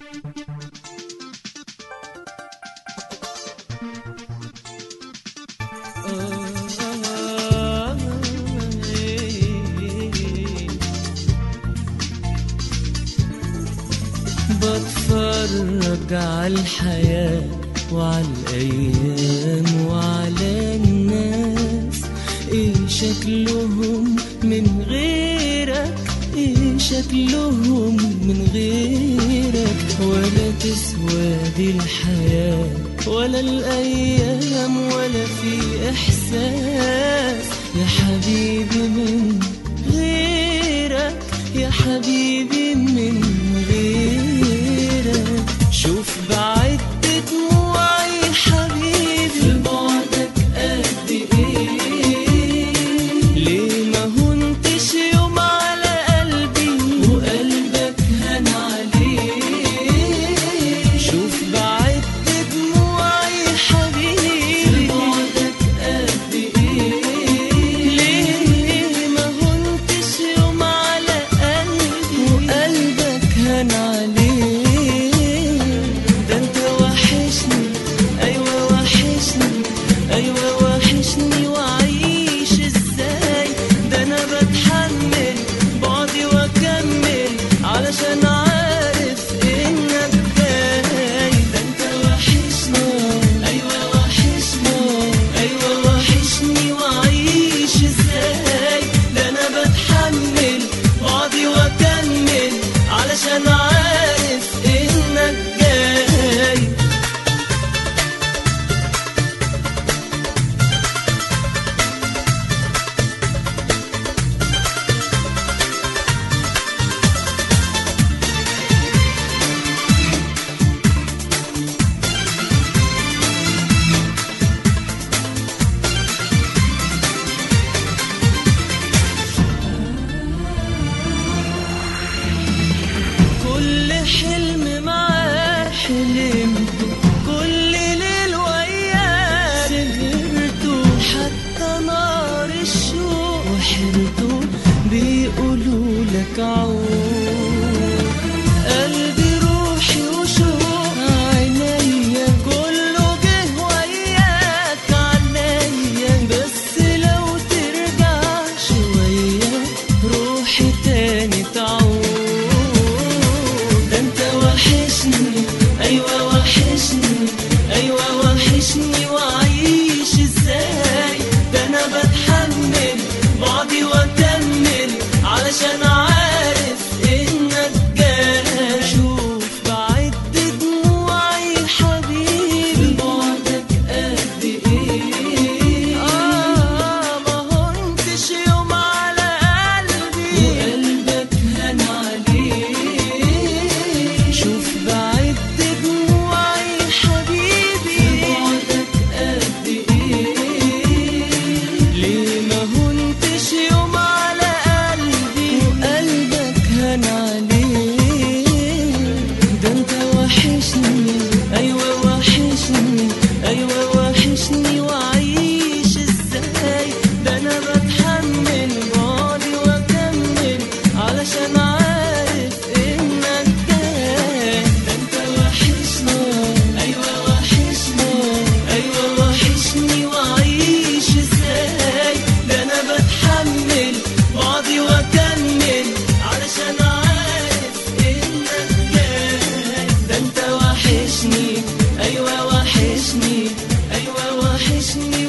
بتفرج على الحياة وعلى الأيام وعلى الناس إيه شكلهم من غيرك إيه شكلهم من غيرك ولا تسوى دي الحياة ولا الأيام ولا في إحساس يا حبيبي من غيرك يا حبيبي من غيرك شوف بعدت دموعي حبيبي في بعدك قد ايه ليه ما هنتش يوم على قلبي وقلبك هان عليه شوف بعدت دموعي حبيبي في بعدك قد ايه ليه ما هنتش يوم على قلبي وقلبك هان عليه ده انت وحشني ايوه وحشني ايوه وحشني وعيش ازاي ده انا بتحمل بعدي واكمل علشان عارف انك جاي ده انت وحشني ايوه وحشني ايوه وحشني وعيش ازاي ده انا بتحمل بعدي واكمل علشان عارف انك جاي كل حلم معاه حلمته كل ليل وياه سهرته حتى نار الشوق وحرته بيقولوا لك عود قلبي روحي وشوق عينيا كله جه وياك عليا بس لو ترجع شوية روحي تاني تعود ده انت وحشني ايوه وحشني ايوه وحشني وعيش ازاي ده انا بتحمل بعدي واكمل علشان عارف انك جاي شوف بعد دموعي حبيبي بعدك قد ايه اه ما هنتش يوم على قلبي وقلبك هان عليه شوف بعد دموعي حبيبي بعدك قد ايه ليه ما هنتش يوم على قلبي وقلبك هان عليه ده انت وحشني ايوه وحشني ايوه وحشني وعيش ازاي ده انا بتحمل بعدي واكمل علشان عارف انك جاي ده انت وحشني ايوه وحشني ايوه وحشني وعيش ازاي ده انا بتحمل بعدي واكمل علشان عارف انك جاي ده انت وحشني ايوه وحشني ايوه وحشني